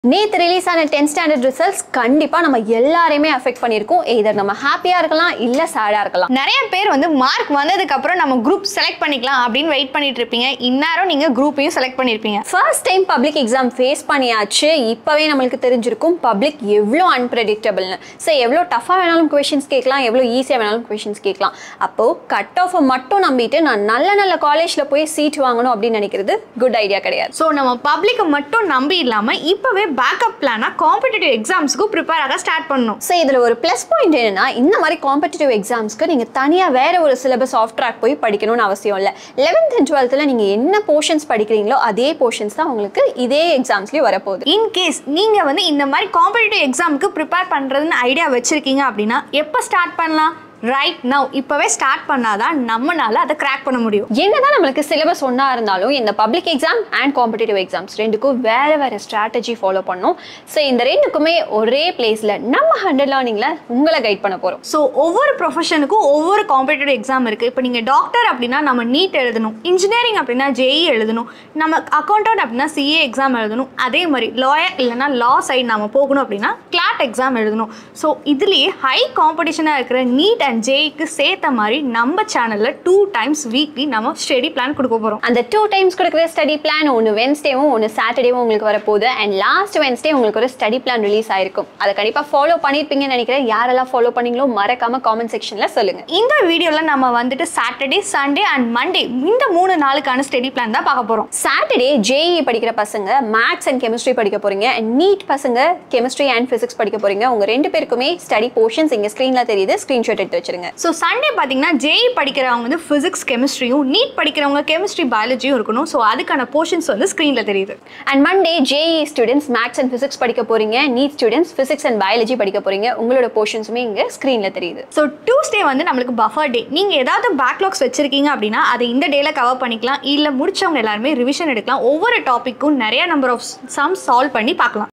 நேற்று ரிலீஸ் ஆன tenth standard results கண்டிப்பாக நம்ம எல்லாரையுமே அஃபெக்ட் பண்ணியிருக்கோம் எதர் நம்ம ஹாப்பியாக இருக்கலாம் இல்லை சேடாக இருக்கலாம் நிறைய பேர் வந்து மார்க் வந்ததுக்கு அப்புறம் நம்ம குரூப் செலக்ட் பண்ணிக்கலாம் அப்படின்னு வெயிட் பண்ணிட்டு இருப்பீங்க இந்நேரம் நீங்க குரூப்பையும் செலக்ட் பண்ணிருப்பீங்க first time public exam face பண்ணியாச்சு இப்போவே நம்மளுக்கு தெரிஞ்சிருக்கும் பப்ளிக் எவ்வளோ அன்பிரடிக்டபிள்னு ஸோ எவ்வளோ டஃபாக வேணாலும் கொஷின்ஸ் கேட்கலாம் எவ்வளோ ஈஸியாக வேணாலும் கொஷின்ஸ் கேட்கலாம் அப்போது கட் ஆஃபை மட்டும் நம்பிட்டு நான் நல்ல நல்ல காலேஜில் போய் சீட் வாங்கணும் அப்படின்னு நினைக்கிறது குட் ஐடியா கிடையாது ஸோ நம்ம பப்ளிக்கை மட்டும் நம்பி இல்லாம இப்பவே பேக்கப் பிளானா காம்படிட்டிவ் எக்ஸாம்ஸ்க்கு ப்ரிப்பேர் ஆக ஸ்டார்ட் பண்ணணும் ஸோ இதில் ஒரு ப்ளஸ் பாயிண்ட் என்னன்னா இந்த மாதிரி காம்படிட்டிவ் எக்ஸாம்ஸ்க்கு நீங்கள் தனியாக வேற ஒரு சிலபஸ் ஆஃப் ட்ராக் போய் படிக்கணும்னு அவசியம் இல்லை லெவன்த் அண்ட் டுவெல்த்தில் நீங்கள் என்ன போர்ஷன்ஸ் படிக்கிறீங்களோ அதே போர்ஷன்ஸ் தான் உங்களுக்கு இதே எக்ஸாம்ஸ்லேயும் வரப்போகுது இன் கேஸ் நீங்க வந்து இந்த மாதிரி காம்படிட்டிவ் எக்ஸாமுக்கு ப்ரிப்பேர் பண்றதுன்னு ஐடியா வச்சிருக்கீங்க அப்படின்னா எப்போ ஸ்டார்ட் பண்ணலாம் ரைட் நவ் இப்போவே ஸ்டார்ட் பண்ணாதான் நம்மனால அதை கிராக் பண்ண முடியும் என்னதான் நம்மளுக்கு சிலபஸ் ஒன்றா இருந்தாலும் இந்த public exam and competitive exams ரெண்டுக்கும் வேற வேற ஸ்ட்ராட்டஜி ஃபாலோ பண்ணணும் ஸோ இந்த ரெண்டுக்குமே ஒரே பிளேஸில் நம்ம ஹண்ட்ரட் லேர்னிங்கில் உங்களை கைட் பண்ண போகிறோம் ஸோ ஒவ்வொரு ப்ரொஃபஷனுக்கும் ஒவ்வொரு காம்படிட்டிவ் எக்ஸாம் இருக்குது இப்போ நீங்கள் டாக்டர் அப்படின்னா நம்ம நீட் எழுதணும் இன்ஜினியரிங் அப்படின்னா ஜேஇ எழுதணும் நம்ம அக்கௌண்டன்ட் அப்படின்னா சிஏ எக்ஸாம் எழுதணும் அதே மாதிரி லாயர் இல்லைன்னா லா சைடு நம்ம போகணும் அப்படின்னா கிளாட் எக்ஸாம் எழுதணும் ஸோ இதுலேயே ஹை காம்படிஷனாக இருக்கிற நீட் அண்ட் ஜேஇக்கு சேர்த்த மாதிரி நம்ம சேனலில் டூ டைம்ஸ் வீக்லி நம்ம ஸ்டடி பிளான் கொடுக்க போகிறோம் அந்த டூ டைம்ஸ் கொடுக்குற ஸ்டடி பிளான் ஒன்று வென்ஸ்டேவும் ஒன்று சாட்டர்டேவும் உங்களுக்கு வரப்போகுது அண்ட் லாஸ்ட் வென்ஸ்டே உங்களுக்கு ஒரு ஸ்டடி பிளான் ரிலீஸ் ஆயிருக்கும் அதை கண்டிப்பாக ஃபாலோ பண்ணியிருப்பீங்கன்னு நினைக்கிறேன் யாரெல்லாம் ஃபாலோ பண்ணீங்களோ மறக்காம காமெண்ட் செக்ஷனில் சொல்லுங்கள் இந்த வீடியோவில் நம்ம வந்துட்டு சாட்டர்டே சண்டே அண்ட் மண்டே இந்த மூணு நாளுக்கான ஸ்டடி பிளான் தான் பார்க்க போகிறோம் சாட்டர்டே ஜேஇ படிக்கிற பசங்க மேத்ஸ் அண்ட் கெமிஸ்ட்ரி படிக்க போறீங்க அண்ட் நீட் பசங்க கெமிஸ்ட்ரி அண்ட் ஃபிசிக்ஸ் படிக்க போறீங்க உங்க ரெண்டு பேருக்குமே ஸ்டடி போர்ஷன்ஸ் இங்க ஸ்க்ரீன்ல தெரியுது ஸ்க்ரீன்ஷாட் எடுத்து வச்சிருங்க ஸோ சண்டே பார்த்தீங்கன்னா ஜேஇ படிக்கிறவங்க வந்து ஃபிசிக்ஸ் கெமிஸ்ட்ரியும் நீட் படிக்கிறவங்க கெமிஸ்ட்ரி பயாலஜியும் இருக்கணும் ஸோ அதுக்கான போர்ஷன்ஸ் வந்து ஸ்க்ரீனில் தெரியுது and Monday JEE students maths and physics படிக்க போறீங்க NEET students physics and biology படிக்க போறீங்க உங்களோட போர்ஷன்ஸுமே இங்க ஸ்க்ரீன்ல தெரியுது ஸோ டியூஸ்டே வந்து நம்மளுக்கு பஃபர் டே நீங்கள் ஏதாவது பேக்லாக்ஸ் வச்சிருக்கீங்க அப்படின்னா அதை இந்த டேல கவர் பண்ணிக்கலாம் இல்லை முடிச்சவங்க எல்லாருமே ரிவிஷன் எடுக்கலாம் ஒவ்வொரு டாப்பிக்கும் நிறைய நம்பர் ஆஃப் சம் சால்வ் பண்ணி பார்க்கலாம்